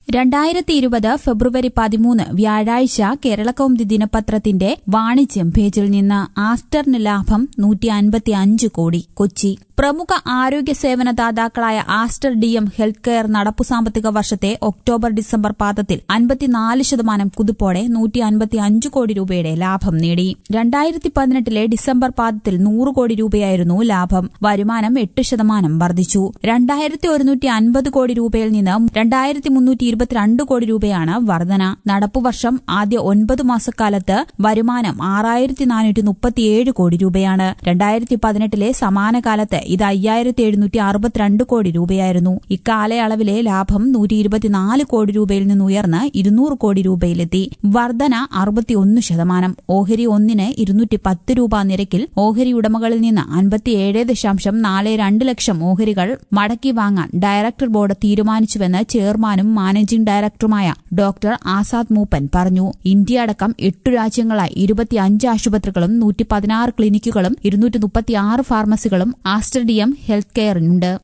രണ്ടായിരത്തി ഇരുപത് ഫെബ്രുവരി പതിമൂന്ന് വ്യാഴാഴ്ച കേരളകൗമുദി ദിനപത്രത്തിന്റെ വാണിജ്യം പേജിൽ നിന്ന് ആസ്റ്ററിന് ലാഭം നൂറ്റി അൻപത്തി അഞ്ച് കോടി കൊച്ചി പ്രമുഖ ആരോഗ്യ സേവന ദാതാക്കളായ Aster D M health care നടപ്പു സാമ്പത്തിക വർഷത്തെ ഒക്ടോബർ ഡിസംബർ പാദത്തിൽ അൻപത്തിനാല് ശതമാനം കുതിപ്പോടെ നൂറ്റി അൻപത്തി അഞ്ച് കോടി രൂപയുടെ ലാഭം നേടി രണ്ടായിരത്തി പതിനെട്ടിലെ ഡിസംബർ പാദത്തിൽ നൂറ് കോടി രൂപയായിരുന്നു ലാഭം വരുമാനം എട്ട് ശതമാനം വർദ്ധിച്ചു രണ്ടായിരത്തി ഒരുന്നൂറ്റി അൻപത് കോടി രൂപയിൽ നിന്ന് രണ്ടായിരത്തി മുന്നൂറ്റി ഇരുപത്തിരണ്ട് കോടി രൂപയാണ് വർധന നടപ്പുവർഷം ആദ്യ ഒൻപത് മാസക്കാലത്ത് വരുമാനം ആറായിരത്തി നാനൂറ്റി മുപ്പത്തിയേഴ് കോടി രൂപയാണ് രണ്ടായിരത്തി പതിനെട്ടിലെ സമാന കാലത്ത് ഇത് അയ്യായിരത്തി എഴുന്നൂറ്റി അറുപത്തിരണ്ട് കോടി രൂപയായിരുന്നു ഇക്കാലയളവിലെ ലാഭം നൂറ്റി ഇരുപത്തിനാല് കോടി രൂപയിൽ നിന്ന് ഉയർന്ന് ഇരുന്നൂറ് കോടി രൂപയിലെത്തി വർധന അറുപത്തിയൊന്ന് ശതമാനം ഓഹരി ഒന്നിന് ഇരുന്നൂറ്റി പത്ത് രൂപ നിരക്കിൽ ഓഹരി ഉടമകളിൽ നിന്ന് അൻപത്തിയേഴ് ദശാംശം നാല് രണ്ട് ലക്ഷം ഓഹരികൾ മടക്കി വാങ്ങാൻ ഡയറക്ടർ ബോർഡ് തീരുമാനിച്ചുവെന്ന് ചെയർമാനും മാനേജിംഗ് ഡയറക്ടറുമായ ഡോക്ടർ ആസാദ് മൂപ്പൻ പറഞ്ഞു ഇന്ത്യ അടക്കം എട്ടു രാജ്യങ്ങളായി ഇരുപത്തിയഞ്ച് ആശുപത്രികളും നൂറ്റി പതിനാറ് ക്ലിനിക്കുകളും ഇരുന്നൂറ്റി മുപ്പത്തിയാറ് ഫാർമസികളും ആസ്റ്റർ ഡി എം ഹെൽത്ത് കെയറിനുണ്ട്